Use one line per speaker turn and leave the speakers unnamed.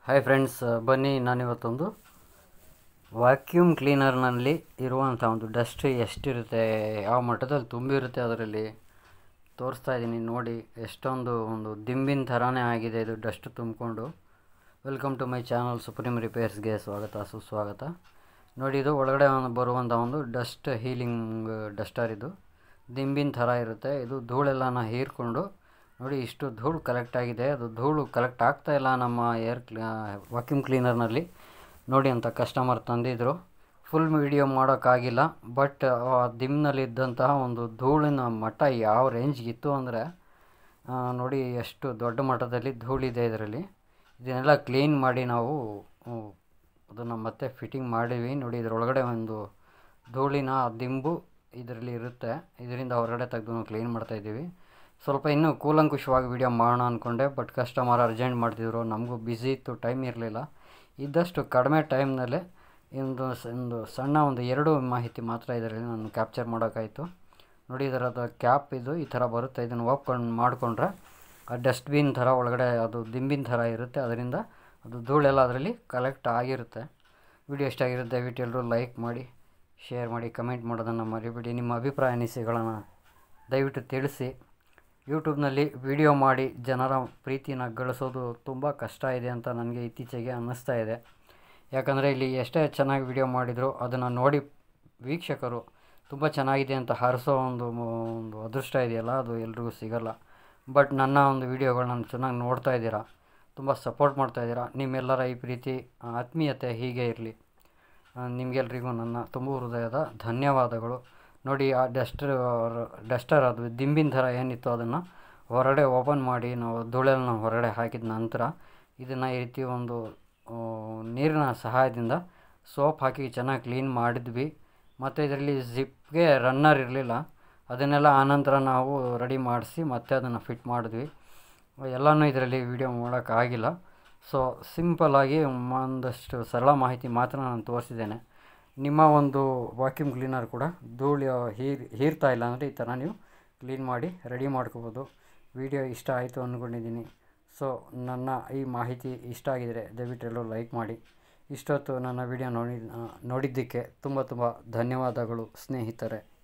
hi friends ಬನ್ನಿ ನಾನಿವತ್ತೊಂದು vacuum ಕ್ಲೀನರ್ನಲ್ಲಿ ಇರುವಂಥ ಒಂದು ಡಸ್ಟ್ ಎಷ್ಟಿರುತ್ತೆ ಯಾವ ಮಟ್ಟದಲ್ಲಿ ತುಂಬಿರುತ್ತೆ ಅದರಲ್ಲಿ ತೋರಿಸ್ತಾ ಇದ್ದೀನಿ ನೋಡಿ ಎಷ್ಟೊಂದು ಒಂದು ದಿಂಬಿನ ಥರನೇ ಆಗಿದೆ ಇದು ಡಸ್ಟ್ ತುಂಬಿಕೊಂಡು welcome to my channel supreme ರಿಪೇರ್ಸ್ಗೆ ಸ್ವಾಗತ ಸುಸ್ವಾಗತ ನೋಡಿ ಇದು ಒಳಗಡೆ ಒಂದು ಬರುವಂಥ ಒಂದು ಡಸ್ಟ್ ಹೀಲಿಂಗ್ ಡಸ್ಟರ್ ಇದು ದಿಂಬಿನ ಥರ ಇರುತ್ತೆ ಇದು ಧೂಳೆಲ್ಲನ ಹೀರ್ಕೊಂಡು ನೋಡಿ ಇಷ್ಟು ಧೂಳು ಕಲೆಕ್ಟ್ ಆಗಿದೆ ಅದು ಧೂಳು ಕಲೆಕ್ಟ್ ಆಗ್ತಾ ಇಲ್ಲ ನಮ್ಮ ಏರ್ ಕ್ಲೀ ವಾಕ್ಯೂಮ್ ಕ್ಲೀನರ್ನಲ್ಲಿ ನೋಡಿ ಅಂತ ಕಸ್ಟಮರ್ ತಂದಿದ್ದರು ಫುಲ್ ವಿಡಿಯೋ ಮಾಡೋಕ್ಕಾಗಿಲ್ಲ ಬಟ್ ಆ ದಿಮ್ನಲ್ಲಿದ್ದಂತಹ ಒಂದು ಧೂಳಿನ ಮಟ್ಟ ಯಾವ ರೇಂಜ್ಗಿತ್ತು ಅಂದರೆ ನೋಡಿ ಎಷ್ಟು ದೊಡ್ಡ ಮಟ್ಟದಲ್ಲಿ ಧೂಳಿದೆ ಇದರಲ್ಲಿ ಇದನ್ನೆಲ್ಲ ಕ್ಲೀನ್ ಮಾಡಿ ನಾವು ಅದನ್ನು ಮತ್ತೆ ಫಿಟ್ಟಿಂಗ್ ಮಾಡಿದ್ವಿ ನೋಡಿ ಇದರೊಳಗಡೆ ಒಂದು ಧೂಳಿನ ದಿಂಬು ಇದರಲ್ಲಿ ಇರುತ್ತೆ ಇದರಿಂದ ಹೊರಗಡೆ ತೆಗೆದು ಕ್ಲೀನ್ ಮಾಡ್ತಾಯಿದ್ದೀವಿ ಸ್ವಲ್ಪ ಇನ್ನೂ ಕೂಲಂಕುಷವಾಗಿ ವೀಡಿಯೋ ಮಾಡೋಣ ಅಂದ್ಕೊಂಡೆ ಬಟ್ ಕಸ್ಟಮರ್ ಅರ್ಜೆಂಟ್ ಮಾಡ್ತಿದ್ರು ನಮಗೂ ಬ್ಯುಸಿ ಇತ್ತು ಟೈಮ್ ಇರಲಿಲ್ಲ ಇದ್ದಷ್ಟು ಕಡಿಮೆ ಟೈಮ್ನಲ್ಲೇ ಒಂದು ಒಂದು ಸಣ್ಣ ಒಂದು ಎರಡು ಮಾಹಿತಿ ಮಾತ್ರ ಇದರಲ್ಲಿ ನಾನು ಕ್ಯಾಪ್ಚರ್ ಮಾಡೋಕ್ಕಾಯಿತು ನೋಡಿ ಇದರದ ಕ್ಯಾಪ್ ಇದು ಈ ಥರ ಬರುತ್ತೆ ಇದನ್ನು ಓಪ್ಕೊಂಡು ಮಾಡಿಕೊಂಡ್ರೆ ಆ ಡಸ್ಟ್ಬಿನ್ ಥರ ಒಳಗಡೆ ಅದು ದಿಂಬಿನ ಥರ ಇರುತ್ತೆ ಅದರಿಂದ ಅದು ಧೂಳೆಲ್ಲ ಅದರಲ್ಲಿ ಕಲೆಕ್ಟ್ ಆಗಿರುತ್ತೆ ವಿಡಿಯೋ ಎಷ್ಟಾಗಿರುತ್ತೆ ದಯವಿಟ್ಟು ಎಲ್ಲರೂ ಲೈಕ್ ಮಾಡಿ ಶೇರ್ ಮಾಡಿ ಕಮೆಂಟ್ ಮಾಡೋದನ್ನು ಮರಿಬೇಡಿ ನಿಮ್ಮ ಅಭಿಪ್ರಾಯ ಅನಿಸಿಕೆಗಳನ್ನು ದಯವಿಟ್ಟು ತಿಳಿಸಿ ಯೂಟ್ಯೂಬ್ನಲ್ಲಿ ವಿಡಿಯೋ ಮಾಡಿ ಜನರ ಪ್ರೀತಿನ ಗಳಿಸೋದು ತುಂಬ ಕಷ್ಟ ಇದೆ ಅಂತ ನನಗೆ ಇತ್ತೀಚೆಗೆ ಅನ್ನಿಸ್ತಾ ಇದೆ ಯಾಕಂದರೆ ಇಲ್ಲಿ ಎಷ್ಟೇ ಚೆನ್ನಾಗಿ ವಿಡಿಯೋ ಮಾಡಿದರೂ ಅದನ್ನು ನೋಡಿ ವೀಕ್ಷಕರು ತುಂಬ ಚೆನ್ನಾಗಿದೆ ಅಂತ ಹಾರಿಸೋ ಒಂದು ಒಂದು ಅದೃಷ್ಟ ಇದೆಯಲ್ಲ ಅದು ಎಲ್ರಿಗೂ ಸಿಗೋಲ್ಲ ಬಟ್ ನನ್ನ ಒಂದು ವೀಡಿಯೋಗಳನ್ನ ಚೆನ್ನಾಗಿ ನೋಡ್ತಾ ಇದ್ದೀರಾ ತುಂಬ ಸಪೋರ್ಟ್ ಮಾಡ್ತಾಯಿದ್ದೀರಾ ನಿಮ್ಮೆಲ್ಲರ ಈ ಪ್ರೀತಿ ಆತ್ಮೀಯತೆ ಹೀಗೆ ಇರಲಿ ನಿಮಗೆಲ್ರಿಗೂ ನನ್ನ ತುಂಬ ಹೃದಯದ ಧನ್ಯವಾದಗಳು ನೋಡಿ ಆ ಡಸ್ಟರ್ ಡಸ್ಟರ್ ಅದು ದಿಂಬಿನ ಥರ ಏನಿತ್ತು ಅದನ್ನು ಹೊರಗಡೆ ಓಪನ್ ಮಾಡಿ ನಾವು ಧೂಳೆಲ್ಲ ಹೊರಗಡೆ ಹಾಕಿದ ನಂತರ ಇದನ್ನು ಈ ರೀತಿ ಒಂದು ನೀರಿನ ಸಹಾಯದಿಂದ ಸೋಪ್ ಹಾಕಿ ಚೆನ್ನಾಗಿ ಕ್ಲೀನ್ ಮಾಡಿದ್ವಿ ಮತ್ತು ಇದರಲ್ಲಿ ಜಿಪ್ಗೆ ರನ್ನರ್ ಇರಲಿಲ್ಲ ಅದನ್ನೆಲ್ಲ ಆನಂತರ ನಾವು ರೆಡಿ ಮಾಡಿಸಿ ಮತ್ತೆ ಅದನ್ನು ಫಿಟ್ ಮಾಡಿದ್ವಿ ಎಲ್ಲನೂ ಇದರಲ್ಲಿ ವೀಡಿಯೋ ಮಾಡೋಕ್ಕಾಗಿಲ್ಲ ಸೊ ಸಿಂಪಲ್ಲಾಗಿ ಒಂದಷ್ಟು ಸರಳ ಮಾಹಿತಿ ಮಾತ್ರ ನಾನು ತೋರಿಸಿದ್ದೇನೆ ನಿಮ್ಮ ಒಂದು ವಾಕ್ಯೂಮ್ ಕ್ಲೀನರ್ ಕೂಡ ಧೂಳು ಹೀರ್ ಹೀರ್ತಾ ಇಲ್ಲ ಅಂದರೆ ಈ ಥರ ನೀವು ಕ್ಲೀನ್ ಮಾಡಿ ರೆಡಿ ಮಾಡ್ಕೋಬೋದು ವಿಡಿಯೋ ಇಷ್ಟ ಆಯಿತು ಅಂದ್ಕೊಂಡಿದ್ದೀನಿ ಸೊ ನನ್ನ ಈ ಮಾಹಿತಿ ಇಷ್ಟ ಆಗಿದರೆ ದಯವಿಟ್ಟು ಎಲ್ಲರೂ ಲೈಕ್ ಮಾಡಿ ಇಷ್ಟೊತ್ತು ನನ್ನ ವಿಡಿಯೋ ನೋಡಿ ನೋಡಿದ್ದಕ್ಕೆ ತುಂಬ ತುಂಬ ಧನ್ಯವಾದಗಳು ಸ್ನೇಹಿತರೆ